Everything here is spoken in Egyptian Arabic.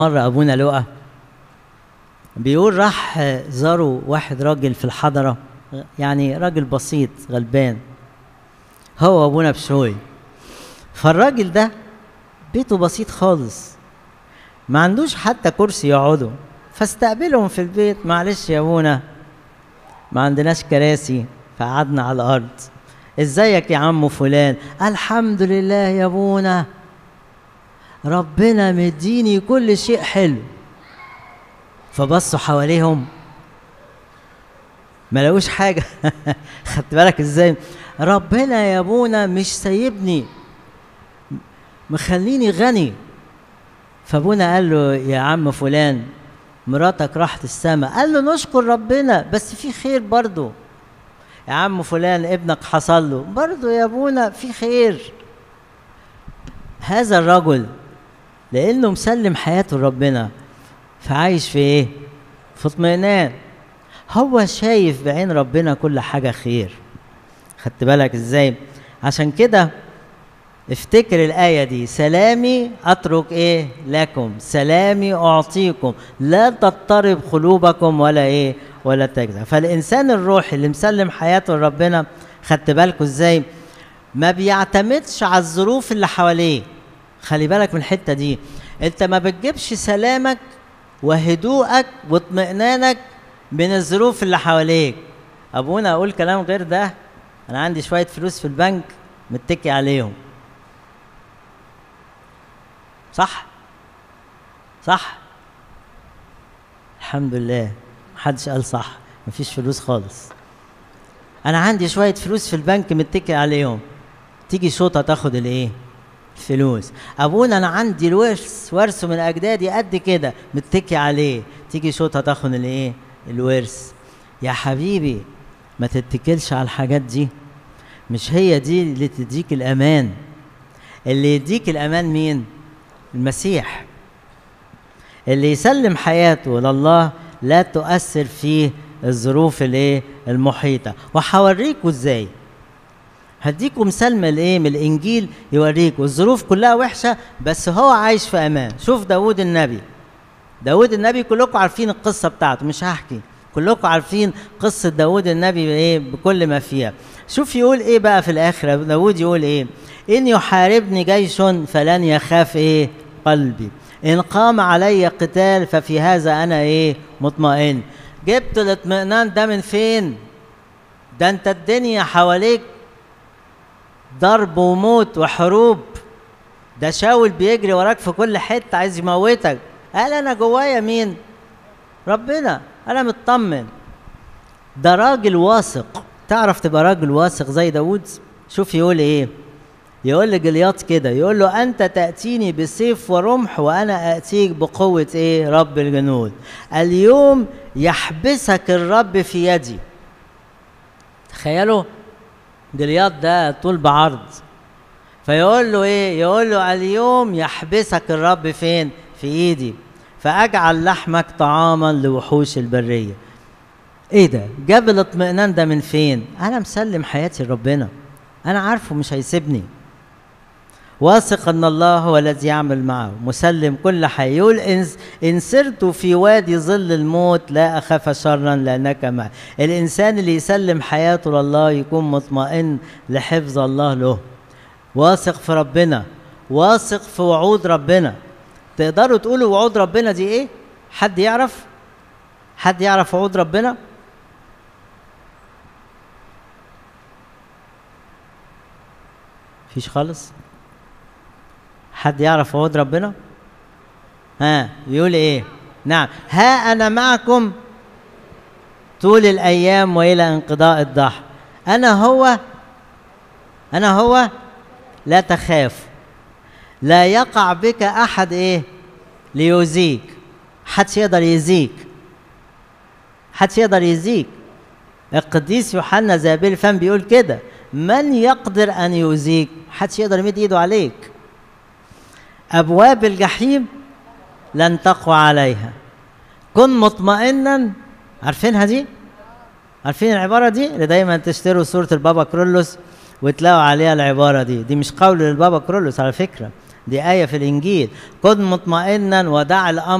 مرة أبونا لقى بيقول راح زاروا واحد راجل في الحضرة يعني راجل بسيط غلبان هو أبونا بشوي فالراجل ده بيته بسيط خالص ما عندوش حتى كرسي يقعدوا فاستقبلهم في البيت معلش يا ابونا ما عندناش كراسي فقعدنا على الارض ازيك يا عم فلان الحمد لله يا ابونا ربنا مديني كل شيء حلو فبصوا حواليهم ما لقوش حاجة خدت بالك ازاي ربنا يا ابونا مش سايبني مخليني غني فابونا قال له يا عم فلان مراتك راحت السماء قال له نشكر ربنا بس في خير برضه يا عم فلان ابنك حصل له برضه يا ابونا في خير هذا الرجل لانه مسلم حياته لربنا فعايش في ايه في اطمئنان هو شايف بعين ربنا كل حاجه خير خدت بالك ازاي عشان كده افتكر الآية دي سلامي أترك إيه لكم سلامي أعطيكم لا تضطرب قلوبكم ولا إيه ولا تجزع فالإنسان الروحي اللي مسلم حياته لربنا خدت بالكم إزاي ما بيعتمدش على الظروف اللي حواليه خلي بالك من الحتة دي أنت ما بتجيبش سلامك وهدوءك واطمئنانك من الظروف اللي حواليك أبونا أقول كلام غير ده أنا عندي شوية فلوس في البنك متكي عليهم صح صح الحمد لله محدش قال صح مفيش فلوس خالص انا عندي شويه فلوس في البنك متكي عليهم تيجي شوطه تاخد الايه الفلوس ابونا انا عندي الورث ورثه من اجدادي قد كده متكي عليه تيجي شوطه تاخد الايه الورث يا حبيبي ما تتكلش على الحاجات دي مش هي دي اللي تديك الامان اللي يديك الامان مين المسيح اللي يسلم حياته لله لا تؤثر فيه الظروف الايه المحيطه وهوريكم ازاي هديكم مثال من الايه من الانجيل يوريكم الظروف كلها وحشه بس هو عايش في امان شوف داود النبي داود النبي كلكم عارفين القصه بتاعته مش هحكي كلكم عارفين قصه داود النبي ايه بكل ما فيها شوف يقول ايه بقى في الاخر داود يقول ايه ان يحاربني جيش فلن يخاف ايه قلبي ان قام علي قتال ففي هذا انا ايه مطمئن جبت الاطمئنان ده من فين ده انت الدنيا حواليك ضرب وموت وحروب ده شاول بيجري وراك في كل حته عايز يموتك قال انا جوايا مين ربنا انا مطمن ده راجل واثق تعرف تبقى راجل واثق زي داود شوف يقول ايه يقول لجلياط كده يقول له انت تاتيني بسيف ورمح وانا اتيك بقوه ايه رب الجنود اليوم يحبسك الرب في يدي تخيلوا جلياط ده طول بعرض فيقول له ايه يقول له اليوم يحبسك الرب فين في ايدي فاجعل لحمك طعاما لوحوش البريه ايه ده جاب الاطمئنان ده من فين انا مسلم حياتي لربنا انا عارفه مش هيسيبني واثق ان الله هو الذي يعمل معه مسلم كل حي يقول إن, ان سرت في وادي ظل الموت لا اخاف شرا لانك معي الانسان اللي يسلم حياته لله يكون مطمئن لحفظ الله له واثق في ربنا واثق في وعود ربنا تقدروا تقولوا وعود ربنا دي ايه حد يعرف حد يعرف وعود ربنا فيش خالص حد يعرف وعود ربنا ها يقول ايه نعم ها انا معكم طول الايام والى انقضاء الدهر انا هو انا هو لا تخاف لا يقع بك احد ايه ليؤذيك حدش يقدر يأذيك حدش يقدر يأذيك القديس يوحنا زابيل الفم بيقول كده من يقدر ان يؤذيك حدش يقدر يمد ايده عليك ابواب الجحيم لن تقوى عليها كن مطمئنا عارفينها دي عارفين العباره دي اللي دايما تشتروا صوره البابا كرولوس وتلاقوا عليها العباره دي دي مش قول للبابا كرولوس على فكره دي آية في الإنجيل كن مطمئنا ودع الأمر